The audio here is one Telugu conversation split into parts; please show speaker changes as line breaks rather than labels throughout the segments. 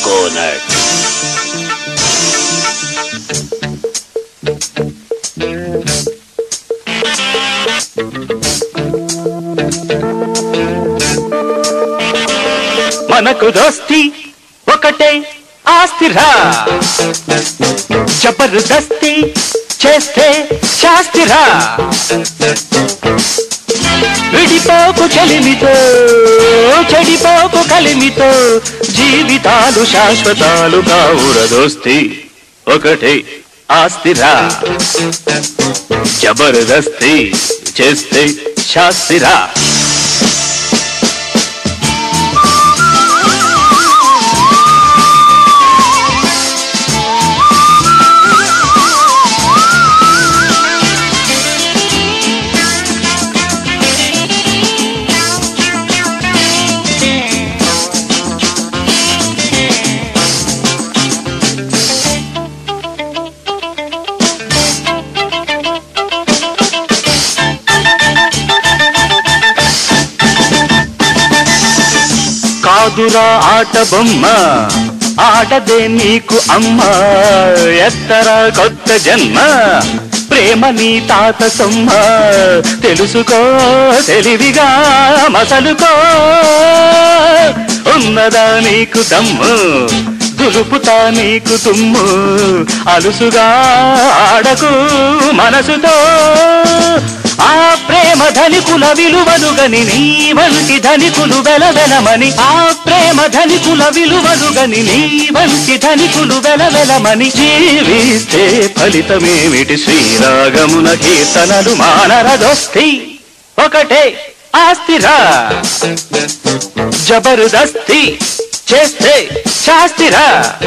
కోకోనట్
మనకు దోస్తి ఒకటే ఆస్తిరా జబర్దస్తి చేస్తే శాస్తిరా విడిపోకు చలిమితో చెడిపోకు కలిమితో జీవితాలు శాశ్వతాలు కావుర దోస్తి ఒకటే ఆస్తిరా జబర్దస్తి చేస్తే శాస్తిరా కాదురా ఆట బొమ్మ ఆటదే నీకు అమ్మ ఎత్తర కొత్త జన్మ ప్రేమ నీ తాత సొమ్మ తెలుసుకో తెలివిగా మసలుకో ఉన్నదా నీకు దమ్ము దులుపుతా నీకు తుమ్ము అలుసుగా ఆడకు మనసుతో ఆ ప్రేమ ధనికుల విలువలు గని నీ వంటి ధనికులు వెలవెలమని ఆ ప్రేమ ధనికుల విలువలు గని నీ వంటి ధనికులు వెలవెలమని జీవిస్తే ఫలితమేమిటి శ్రీరాగమున కీర్తనలు మానరదొస్తి ఒకటే ఆస్తిరా జబర్దస్తి చేస్తే శాస్తిరా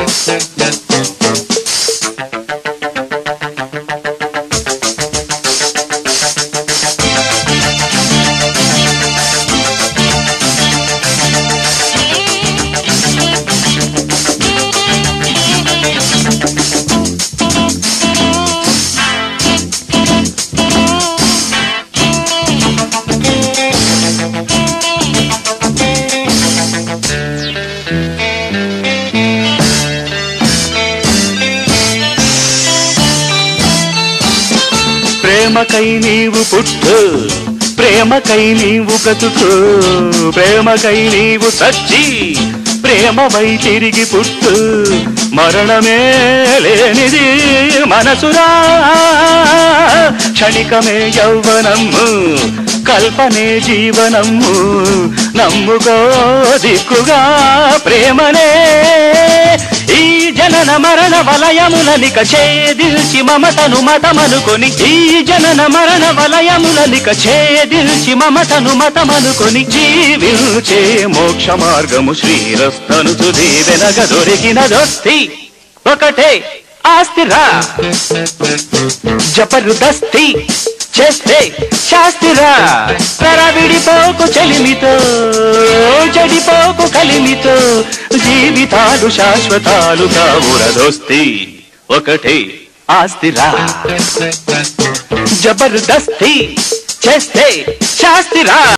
ప్రేమకై నీవు పుట్టు ప్రేమకై నీవు బ్రతుకు ప్రేమకై నీవు సచ్చి ప్రేమవై తిరిగి పుట్టు మరణమే లేనిది మనసురా క్షణికమే యౌవనము కల్పనే జీవనము నమ్ముకో దిక్కుగా ప్రేమనే ఈ జనన మరణ వలయములనిక ఛేదిల్చి మమతను మతమనుకొని ఈ జనన మరణ వలయములనిక ఛేదిల్చి మమతను మతమనుకొని జీవించే మోక్ష మార్గము శ్రీరస్తను తుది వెనక దొరికిన దోస్తి ఒకటే ఆస్తిరా జబర్దస్తి చేస్తే శాస్తిరా తెర విడిపోకు చెలిమితో చెడిపోకు కలిమితో జీవితాలు శాశ్వతాలు కావుర దోస్తి ఒకటే ఆస్తిరా జబర్దస్తి చేస్తే శాస్తిరా